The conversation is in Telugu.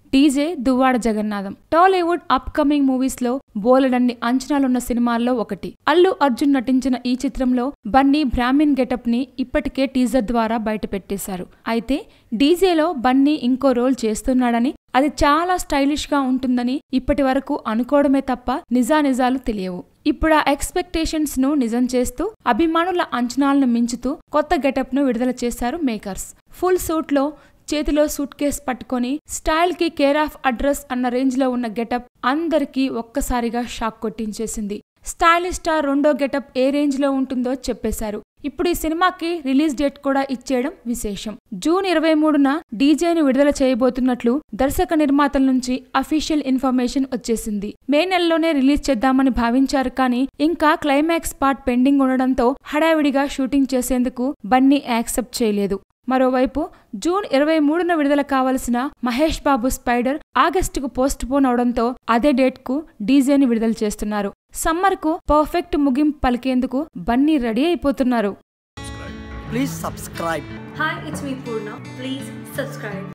DJ Duvvada Jagannadham Tollywood upcoming movies లో బోలెడన్ని అంచనాలున్న సినిమాల్లో ఒకటి అల్లు అర్జున్ నటించిన ఈ చిత్రంలో బన్నీ బ్రాహ్మిన్ గెటప్ ని ఇప్పటికే టీజర్ ద్వారా బయటపెట్టేశారు అయితే డీజేలో బన్నీ ఇంకో రోల్ చేస్తున్నాడని అది చాలా స్టైలిష్ గా ఉంటుందని ఇప్పటి వరకు అనుకోవడమే తప్ప నిజానిజాలు తెలియవు ఇప్పుడు ఆ ఎక్స్పెక్టేషన్స్ ను నిజం చేస్తూ అభిమానుల అంచనాలను మించుతూ కొత్త గెటప్ ను విడుదల చేశారు మేకర్స్ ఫుల్ సూట్ లో చేతిలో సూట్ కేస్ పట్టుకొని స్టైల్ కి కేర్ ఆఫ్ అడ్రస్ అన్న రేంజ్ లో ఉన్న గెటప్ అందరికీ ఒక్కసారిగా షాక్ కొట్టించేసింది స్టైలిష్ స్టార్ రెండో గెటప్ ఏ రేంజ్ లో ఉంటుందో చెప్పేశారు ఇప్పుడు ఈ సినిమాకి రిలీజ్ డేట్ కూడా ఇచ్చేయడం విశేషం జూన్ ఇరవై మూడున డీజేని విడుదల చేయబోతున్నట్లు దర్శక నిర్మాతల నుంచి అఫీషియల్ ఇన్ఫర్మేషన్ వచ్చేసింది మే నెలలోనే రిలీజ్ చేద్దామని భావించారు కానీ ఇంకా క్లైమాక్స్ పార్ట్ పెండింగ్ ఉండడంతో హడావిడిగా షూటింగ్ చేసేందుకు బన్నీ యాక్సెప్ట్ చేయలేదు మరోవైపు జూన్ ఇరవై మూడున విడుదల కావలసిన మహేష్ బాబు స్పైడర్ ఆగస్టుకు పోస్ట్ పోన్ అవడంతో అదే డేట్ కు డీజేని విడుదల చేస్తున్నారు సమ్మర్ కు పర్ఫెక్ట్ ముగింపు పలికేందుకు బన్నీ రెడీ అయిపోతున్నారు Please subscribe. Hi, it's me Purna. Please subscribe.